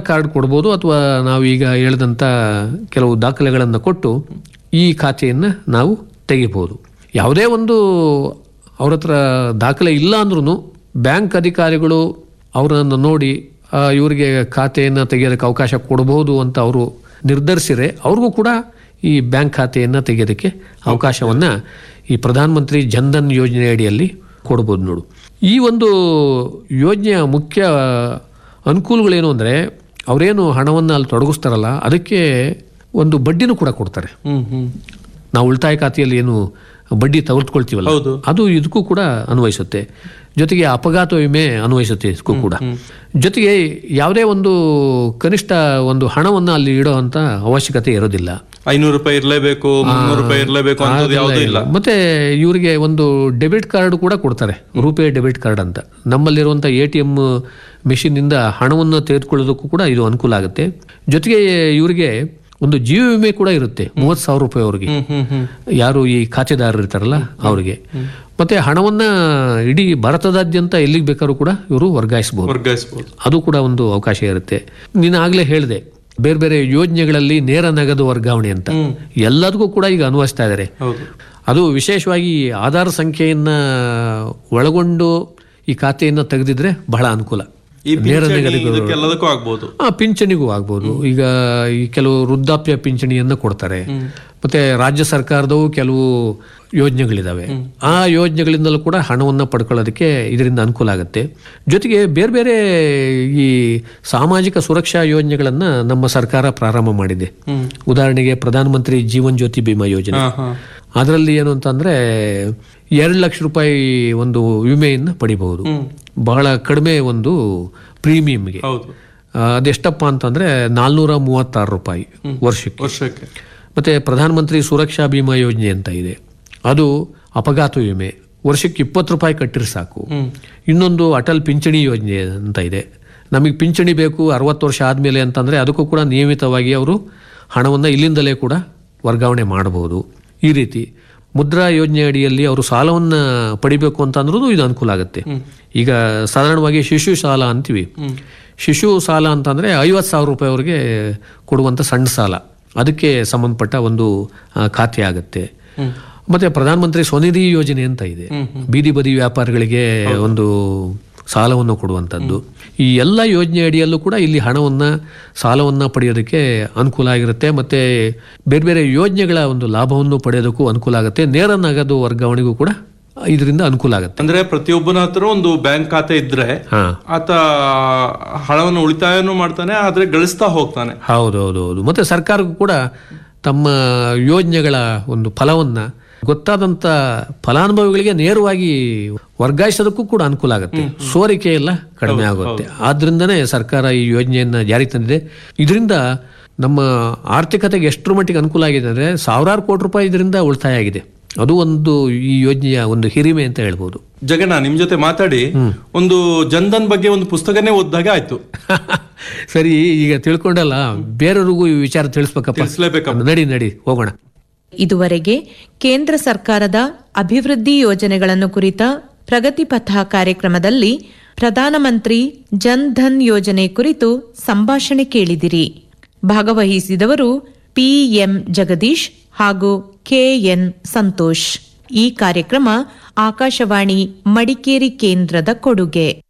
Card ಕೊಡ್ಬೋದು ಅಥವಾ ನಾವು ಈಗ ಹೇಳಿದಂಥ ಕೆಲವು ದಾಖಲೆಗಳನ್ನು ಕೊಟ್ಟು ಈ ಖಾತೆಯನ್ನು ನಾವು ತೆಗಿಬೋದು ಯಾವುದೇ ಒಂದು ಅವ್ರ ಹತ್ರ ದಾಖಲೆ ಇಲ್ಲ ಅಂದ್ರೂ ಬ್ಯಾಂಕ್ ಅಧಿಕಾರಿಗಳು ಅವರನ್ನು ನೋಡಿ ಆ, ಇವರಿಗೆ ಖಾತೆಯನ್ನು ತೆಗೆಯೋದಕ್ಕೆ ಅವಕಾಶ ಕೊಡಬಹುದು ಅಂತ ಅವರು ನಿರ್ಧರಿಸಿದರೆ ಅವ್ರಿಗೂ ಕೂಡ ಈ ಬ್ಯಾಂಕ್ ಖಾತೆಯನ್ನು ತೆಗೆಯೋದಕ್ಕೆ ಅವಕಾಶವನ್ನು ಈ ಪ್ರಧಾನಮಂತ್ರಿ ಜನ್ಧನ್ ಯೋಜನೆ ಅಡಿಯಲ್ಲಿ ಕೊಡ್ಬೋದು ನೋಡು ಈ ಒಂದು ಯೋಜನೆಯ ಮುಖ್ಯ ಅನುಕೂಲಗಳೇನು ಅಂದರೆ ಅವರೇನು ಹಣವನ್ನು ಅಲ್ಲಿ ತೊಡಗಿಸ್ತಾರಲ್ಲ ಅದಕ್ಕೆ ಒಂದು ಬಡ್ಡಿನೂ ಕೂಡ ಕೊಡ್ತಾರೆ ಹ್ಮ್ ಹ್ಮ್ ನಾವು ಉಳಿತಾಯ ಖಾತೆಯಲ್ಲಿ ಏನು ಬಡ್ಡಿ ತೆಗೆದುಕೊಳ್ತೀವಲ್ಲ ಹೌದು. ಅದು ಇದಕ್ಕೂ ಕೂಡ ಅನ್ವಯಿಸುತ್ತೆ ಜೊತೆಗೆ ಅಪಘಾತ ವಿಮೆ ಅನ್ವಯಿಸುತ್ತೆ ಇದಕ್ಕೂ ಕೂಡ ಜೊತೆಗೆ ಯಾವುದೇ ಒಂದು ಕನಿಷ್ಠ ಒಂದು ಹಣವನ್ನು ಅಲ್ಲಿ ಇಡೋ ಅಂತ ಅವಶ್ಯಕತೆ ಇರೋದಿಲ್ಲ ಐನೂರು ರೂಪಾಯಿ ಇರ್ಲೇಬೇಕು ಮುನ್ನೂರು ರೂಪಾಯಿ ಇರ್ಲೇಬೇಕು ಅನ್ನೋದು ಯಾವುದೂ ಇಲ್ಲ ಮತ್ತೆ ಇವರಿಗೆ ಒಂದು ಡೆಬಿಟ್ ಕಾರ್ಡ್ ಕೂಡ ಕೊಡ್ತಾರೆ ರೂಪೇ ಡೆಬಿಟ್ ಕಾರ್ಡ್ ಅಂತ ನಮ್ಮಲ್ಲಿರುವಂಥ ಎ ಟಿ ಎಮ್ ಮಿಷಿನಿಂದ ಹಣವನ್ನು ತೆಗೆದುಕೊಳ್ಳೋದಕ್ಕೂ ಕೂಡ ಇದು ಅನುಕೂಲ ಆಗುತ್ತೆ ಜೊತೆಗೆ ಇವರಿಗೆ ಒಂದು ಜೀವ ವಿಮೆ ಕೂಡ ಇರುತ್ತೆ ಮೂವತ್ತು ಸಾವಿರ ರೂಪಾಯಿ ಅವರಿಗೆ ಹ್ಮ್ ಹ್ಮ್ ಹ್ಮ್ ಯಾರು ಈ ಖಾತೆದಾರರು ಇರ್ತಾರಲ್ಲ ಅವರಿಗೆ ಮತ್ತೆ ಹಣವನ್ನ ಇಡೀ ಭಾರತದಾದ್ಯಂತ ಎಲ್ಲಿಗೆ ಬೇಕಾದ್ರೂ ಕೂಡ ಇವರು ವರ್ಗಾಯಿಸಬಹುದು ವರ್ಗಾಯಿಸ್ಬೋದು ಅದು ಕೂಡ ಒಂದು ಅವಕಾಶ ಇರುತ್ತೆ ನೀನು ಆಗ್ಲೇ ಹೇಳಿದೆ ಬೇರೆ ಬೇರೆ ಯೋಜನೆಗಳಲ್ಲಿ ನೇರ ನಗದು ವರ್ಗಾವಣೆ ಅಂತ ಎಲ್ಲದಕ್ಕೂ ಕೂಡ ಈಗ ಅನ್ವಯಿಸ್ತಾ ಇದ್ದಾರೆ ಹೌದು ಅದು ವಿಶೇಷವಾಗಿ ಆಧಾರ್ ಸಂಖ್ಯೆಯನ್ನ ಒಳಗೊಂಡು ಈ ಖಾತೆಯನ್ನ ತೆಗೆದಿದ್ರೆ ಬಹಳ ಅನುಕೂಲ ಈ ನೇರ ಪಿಂಚಣಿ ನಗದು ಇದಕ್ಕೆಲ್ಲದಕ್ಕೂ ಆಗ್ಬೋದು ಆ ಪಿಂಚಣಿಗೂ ಆಗ್ಬೋದು ಈಗ ಈ ಕೆಲವು ವೃದ್ಧಾಪ್ಯ ಪಿಂಚಣಿಯನ್ನ ಕೊಡ್ತಾರೆ ಮತ್ತೆ ರಾಜ್ಯ ಸರ್ಕಾರದವು ಕೆಲವು ಯೋಜನೆಗಳಿದಾವೆ ಆ ಯೋಜನೆಗಳಿಂದಲೂ ಕೂಡ ಹಣವನ್ನ ಪಡ್ಕೊಳ್ಳೋದಕ್ಕೆ ಇದರಿಂದ ಅನುಕೂಲ ಆಗುತ್ತೆ ಜೊತೆಗೆ ಬೇರೆ ಬೇರೆ ಈ ಸಾಮಾಜಿಕ ಸುರಕ್ಷಾ ಯೋಜನೆಗಳನ್ನ ನಮ್ಮ ಸರ್ಕಾರ ಪ್ರಾರಂಭ ಮಾಡಿದೆ ಉದಾಹರಣೆಗೆ ಪ್ರಧಾನಮಂತ್ರಿ ಜೀವನ್ ಜ್ಯೋತಿ ಬಿಮಾ ಯೋಜನೆ ಹಾ ಹಾ ಅದರಲ್ಲಿ ಏನು ಅಂತಂದ್ರೆ ಎರಡು ಲಕ್ಷ ರೂಪಾಯಿ ಒಂದು ವಿಮೆಯನ್ನು ಪಡಿಬಹುದು ಬಹಳ ಕಡಿಮೆ ಒಂದು ಪ್ರೀಮಿಯಂಗೆ ಹೌದು ಆ, ಅದೆಷ್ಟಪ್ಪ ಅಂತಂದ್ರೆ ನಾಲ್ನೂರ ಮೂವತ್ತಾರು ರೂಪಾಯಿ ವರ್ಷಕ್ಕೆ ವರ್ಷಕ್ಕೆ ಮತ್ತೆ ಪ್ರಧಾನಮಂತ್ರಿ ಸುರಕ್ಷಾ ಬಿಮಾ ಯೋಜನೆ ಅಂತ ಇದೆ ಅದು ಅಪಘಾತ ವಿಮೆ ವರ್ಷಕ್ಕೆ ಇಪ್ಪತ್ತು ರೂಪಾಯಿ ಕಟ್ಟಿದ್ರೆ ಸಾಕು ಇನ್ನೊಂದು ಅಟಲ್ ಪಿಂಚಣಿ ಯೋಜನೆ ಅಂತ ಇದೆ ನಮಗೆ ಪಿಂಚಣಿ ಬೇಕು ಅರವತ್ತು ವರ್ಷ ಆದಮೇಲೆ ಅಂತಂದ್ರೆ ಅದಕ್ಕೂ ಕೂಡ ನಿಯಮಿತವಾಗಿ ಅವರು ಹಣವನ್ನು ಇಲ್ಲಿಂದಲೇ ಕೂಡ ವರ್ಗಾವಣೆ ಮಾಡಬಹುದು ಈ ರೀತಿ ಮುದ್ರಾ ಯೋಜನೆ ಅಡಿಯಲ್ಲಿ ಅವರು ಸಾಲವನ್ನು ಪಡಿಬೇಕು ಅಂತ ಅಂದ್ರೂ ಇದು ಅನುಕೂಲ ಆಗುತ್ತೆ ಈಗ ಸಾಧಾರಣವಾಗಿ ಶಿಶು ಸಾಲ ಅಂತೀವಿ ಶಿಶು ಸಾಲ ಅಂತಂದ್ರೆ ಐವತ್ತು ಸಾವಿರ ರೂಪಾಯಿವರೆಗೆ ಕೊಡುವಂಥ ಸಣ್ಣ ಸಾಲ ಅದಕ್ಕೆ ಸಂಬಂಧಪಟ್ಟ ಒಂದು ಆ, ಖಾತೆ ಆಗುತ್ತೆ ಮತ್ತೆ ಪ್ರಧಾನಮಂತ್ರಿ ಸ್ವನಿಧಿ ಯೋಜನೆ ಅಂತ ಇದೆ ಬೀದಿ ಬದಿ ವ್ಯಾಪಾರಿಗಳಿಗೆ ಒಂದು ಸಾಲವನ್ನು ಕೊಡುವಂಥದ್ದು ಈ ಎಲ್ಲ ಯೋಜನೆ ಅಡಿಯಲ್ಲೂ ಕೂಡ ಇಲ್ಲಿ ಹಣವನ್ನ ಸಾಲವನ್ನ ಪಡೆಯೋದಕ್ಕೆ ಅನುಕೂಲ ಆಗಿರುತ್ತೆ ಮತ್ತೆ ಬೇರೆ ಬೇರೆ ಯೋಜನೆಗಳ ಒಂದು ಲಾಭವನ್ನು ಪಡೆಯೋದಕ್ಕೂ ಅನುಕೂಲ ಆಗುತ್ತೆ ನೇರ ನಗದು ವರ್ಗಾವಣೆಗೂ ಕೂಡ ಇದರಿಂದ ಅನುಕೂಲ ಆಗುತ್ತೆ ಅಂದ್ರೆ ಪ್ರತಿಯೊಬ್ಬನ ಹತ್ರ ಒಂದು ಬ್ಯಾಂಕ್ ಖಾತೆ ಇದ್ರೆ ಹಾ ಆತ ಹಣವನ್ನು ಉಳಿತಾಯನೂ ಮಾಡ್ತಾನೆ ಆದ್ರೆ ಗಳಿಸ್ತಾ ಹೋಗ್ತಾನೆ ಹೌದು ಹೌದು ಹೌದು ಮತ್ತೆ ಸರ್ಕಾರಕ್ಕೂ ಕೂಡ ತಮ್ಮ ಯೋಜನೆಗಳ ಒಂದು ಫಲವನ್ನ ಗೊತ್ತಾದಂತ ಫಲಾನುಭವಿಗಳಿಗೆ ನೇರವಾಗಿ ವರ್ಗಾಯಿಸೋದಕ್ಕೂ ಕೂಡ ಅನುಕೂಲ ಆಗುತ್ತೆ ಸೋರಿಕೆ ಎಲ್ಲ ಕಡಿಮೆ ಆಗುತ್ತೆ ಆದ್ರಿಂದನೇ ಸರ್ಕಾರ ಈ ಯೋಜನೆಯನ್ನ ಜಾರಿಗೆ ತಂದಿದೆ ಇದರಿಂದ ನಮ್ಮ ಆರ್ಥಿಕತೆಗೆ ಎಷ್ಟರ ಮಟ್ಟಿಗೆ ಅನುಕೂಲ ಆಗಿದೆ ಅಂದ್ರೆ ಸಾವಿರಾರು ಕೋಟಿ ರೂಪಾಯಿ ಇದರಿಂದ ಉಳಿತಾಯ ಆಗಿದೆ ಅದು ಒಂದು ಈ ಯೋಜನೆಯ ಒಂದು ಹಿರಿಮೆ ಅಂತ ಹೇಳ್ಬೋದು ಜಗಣ್ಣ ನಿಮ್ ಜೊತೆ ಮಾತಾಡಿ ಒಂದು ಜನ್ಧನ್ ಬಗ್ಗೆ ಒಂದು ಪುಸ್ತಕನೇ ಓದ್ದಾಗೆ ಆಯ್ತು ಸರಿ ಈಗ ತಿಳ್ಕೊಂಡಲ್ಲ ಬೇರೆಯವ್ರಿಗೂ ಈ ವಿಚಾರ ತಿಳಿಸ್ಬೇಕಪ್ಪ ತಿಳಿಸ್ಲೇಬೇಕಪ್ಪ ನಡಿ ನಡಿ ಹೋಗೋಣ ಇದುವರೆಗೆ ಕೇಂದ್ರ ಸರ್ಕಾರದ ಅಭಿವೃದ್ಧಿ ಯೋಜನೆಗಳನ್ನು ಕುರಿತ ಪ್ರಗತಿ ಪಥ ಕಾರ್ಯಕ್ರಮದಲ್ಲಿ ಪ್ರಧಾನಮಂತ್ರಿ ಜನ್ ಧನ್ ಯೋಜನೆ ಕುರಿತು ಸಂಭಾಷಣೆ ಕೇಳಿದಿರಿ ಭಾಗವಹಿಸಿದವರು ಪಿಎಂ ಜಗದೀಶ್ ಹಾಗೂ ಕೆಎನ್ ಸಂತೋಷ್ ಈ ಕಾರ್ಯಕ್ರಮ ಆಕಾಶವಾಣಿ ಮಡಿಕೇರಿ ಕೇಂದ್ರದ ಕೊಡುಗೆ